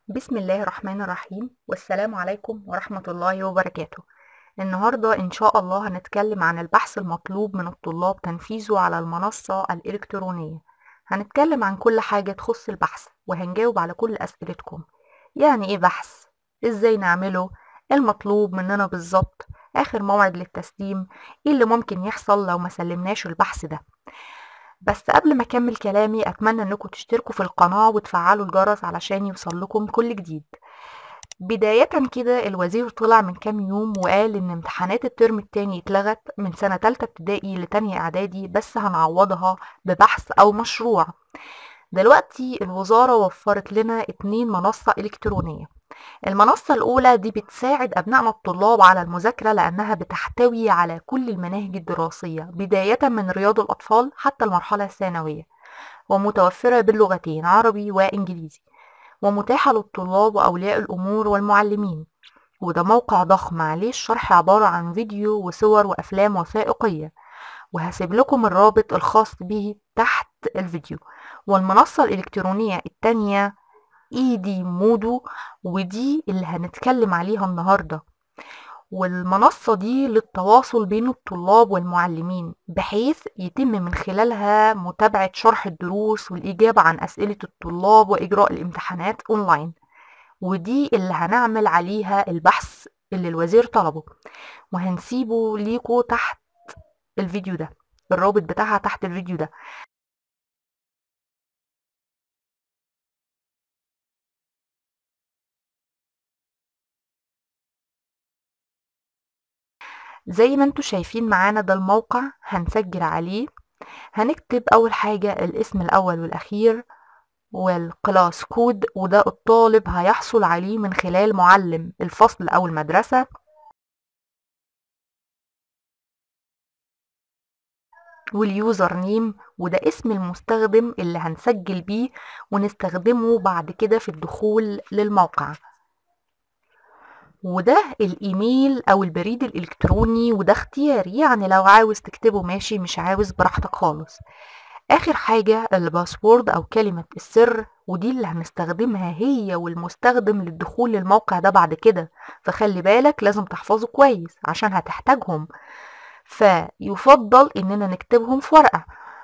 بسم الله الرحمن الرحيم والسلام عليكم ورحمة الله وبركاته النهاردة إن شاء الله هنتكلم عن البحث المطلوب من الطلاب تنفيذه على المنصة الإلكترونية هنتكلم عن كل حاجة تخص البحث وهنجاوب على كل أسئلتكم يعني إيه بحث؟ إزاي نعمله؟ إيه المطلوب مننا بالظبط؟ آخر موعد للتسليم إيه اللي ممكن يحصل لو ما سلمناش البحث ده بس قبل ما اكمل كلامي اتمنى انكم تشتركوا في القناة وتفعلوا الجرس علشان يوصل لكم كل جديد بداية كده الوزير طلع من كام يوم وقال ان امتحانات الترم التاني اتلغت من سنة تالتة ابتدائي لتانية اعدادي بس هنعوضها ببحث او مشروع دلوقتي الوزارة وفرت لنا اتنين منصة الكترونية المنصة الأولى دي بتساعد أبنائنا الطلاب على المذاكرة لأنها بتحتوي على كل المناهج الدراسية بداية من رياض الأطفال حتى المرحلة الثانوية ومتوفرة باللغتين عربي وإنجليزي ومتاحة للطلاب وأولياء الأمور والمعلمين وده موقع ضخم عليه الشرح عبارة عن فيديو وصور وأفلام وثائقية وهسيب لكم الرابط الخاص به تحت الفيديو والمنصة الإلكترونية التانية ايدي مودو ودي اللي هنتكلم عليها النهاردة والمنصة دي للتواصل بين الطلاب والمعلمين بحيث يتم من خلالها متابعة شرح الدروس والإجابة عن أسئلة الطلاب وإجراء الامتحانات أونلاين ودي اللي هنعمل عليها البحث اللي الوزير طلبه وهنسيبه ليكو تحت الفيديو ده الرابط بتاعها تحت الفيديو ده زي ما انتوا شايفين معانا ده الموقع هنسجل عليه هنكتب اول حاجة الاسم الاول والاخير والكلاس كود وده الطالب هيحصل عليه من خلال معلم الفصل او المدرسة واليوزر نيم وده اسم المستخدم اللي هنسجل بيه ونستخدمه بعد كده في الدخول للموقع وده الايميل او البريد الالكتروني وده اختياري يعني لو عاوز تكتبه ماشي مش عاوز براحتك خالص اخر حاجة الباسورد او كلمة السر ودي اللي هنستخدمها هي والمستخدم للدخول للموقع ده بعد كده فخلي بالك لازم تحفظه كويس عشان هتحتاجهم فيفضل اننا نكتبهم في ورقة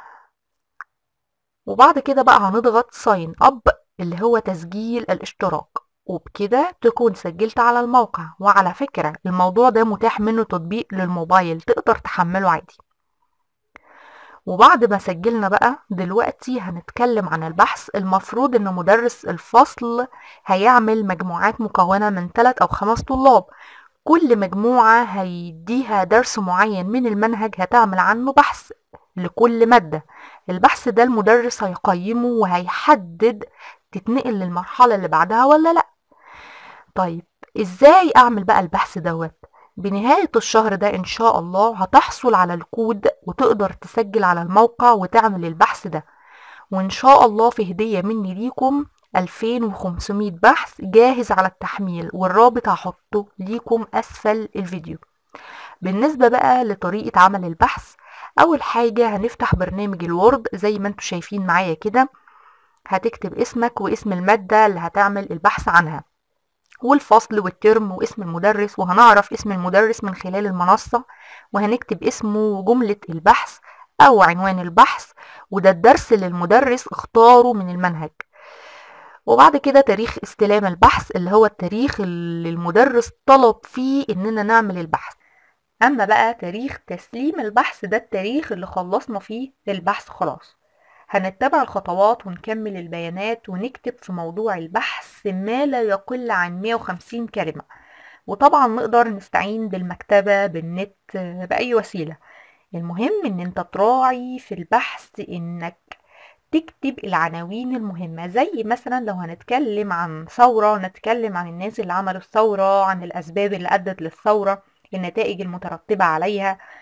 وبعد كده بقى هنضغط ساين اب اللي هو تسجيل الاشتراك وبكده تكون سجلت على الموقع وعلى فكرة الموضوع ده متاح منه تطبيق للموبايل تقدر تحمله عادي وبعد ما سجلنا بقى دلوقتي هنتكلم عن البحث المفروض ان مدرس الفصل هيعمل مجموعات مكونة من 3 او 5 طلاب كل مجموعة هيديها درس معين من المنهج هتعمل عنه بحث لكل مادة البحث ده المدرس هيقيمه وهيحدد تتنقل للمرحلة اللي بعدها ولا لأ طيب ازاي اعمل بقى البحث دوت بنهاية الشهر ده ان شاء الله هتحصل على الكود وتقدر تسجل على الموقع وتعمل البحث ده وان شاء الله في هدية مني ليكم 2500 بحث جاهز على التحميل والرابط هحطه ليكم اسفل الفيديو بالنسبة بقى لطريقة عمل البحث اول حاجة هنفتح برنامج الوورد زي ما انتوا شايفين معايا كده هتكتب اسمك واسم المادة اللي هتعمل البحث عنها والفصل والترم واسم المدرس وهنعرف اسم المدرس من خلال المنصة وهنكتب اسمه وجملة البحث أو عنوان البحث وده الدرس اللي المدرس اختاره من المنهج وبعد كده تاريخ استلام البحث اللي هو التاريخ اللي المدرس طلب فيه إننا نعمل البحث أما بقى تاريخ تسليم البحث ده التاريخ اللي خلصنا فيه البحث خلاص هنتبع الخطوات ونكمل البيانات ونكتب في موضوع البحث ما لا يقل عن 150 كلمة وطبعا نقدر نستعين بالمكتبة بالنت بأي وسيلة المهم ان انت تراعي في البحث انك تكتب العناوين المهمة زي مثلا لو هنتكلم عن ثورة نتكلم عن الناس اللي عملوا الثورة عن الأسباب اللي أدت للثورة النتائج المترتبة عليها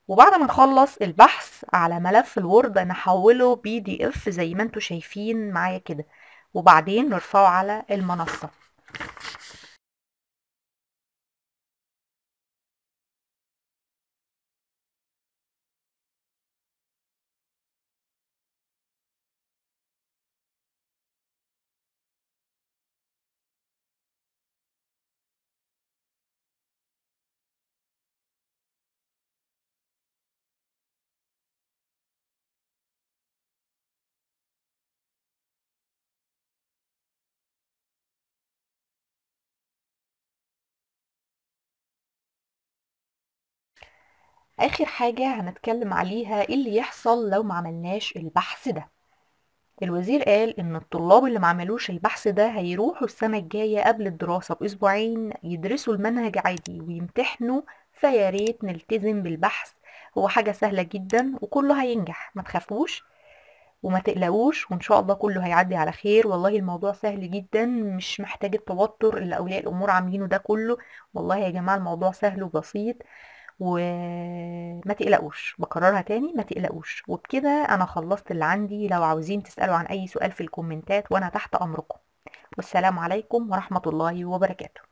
وبعد ما نخلص البحث على ملف الوورد نحوله بي دي اف زي ما انتوا شايفين معايا كده وبعدين نرفعه على المنصة اخر حاجة هنتكلم عليها ايه اللي يحصل لو ما عملناش البحث ده الوزير قال ان الطلاب اللي ما عملوش البحث ده هيروحوا السنة الجاية قبل الدراسة باسبوعين يدرسوا المنهج عادي ويمتحنوا فيا ريت نلتزم بالبحث هو حاجة سهلة جدا وكله هينجح ما تخافوش وما تقلقوش وان شاء الله كله هيعدي على خير والله الموضوع سهل جدا مش محتاج التوتر اللي اولياء الامور عاملينه ده كله والله يا جماعة الموضوع سهل وبسيط وما تقلقوش بكررها تاني ما تقلقوش وبكده انا خلصت اللي عندي لو عاوزين تسألوا عن اي سؤال في الكومنتات وانا تحت امركم والسلام عليكم ورحمة الله وبركاته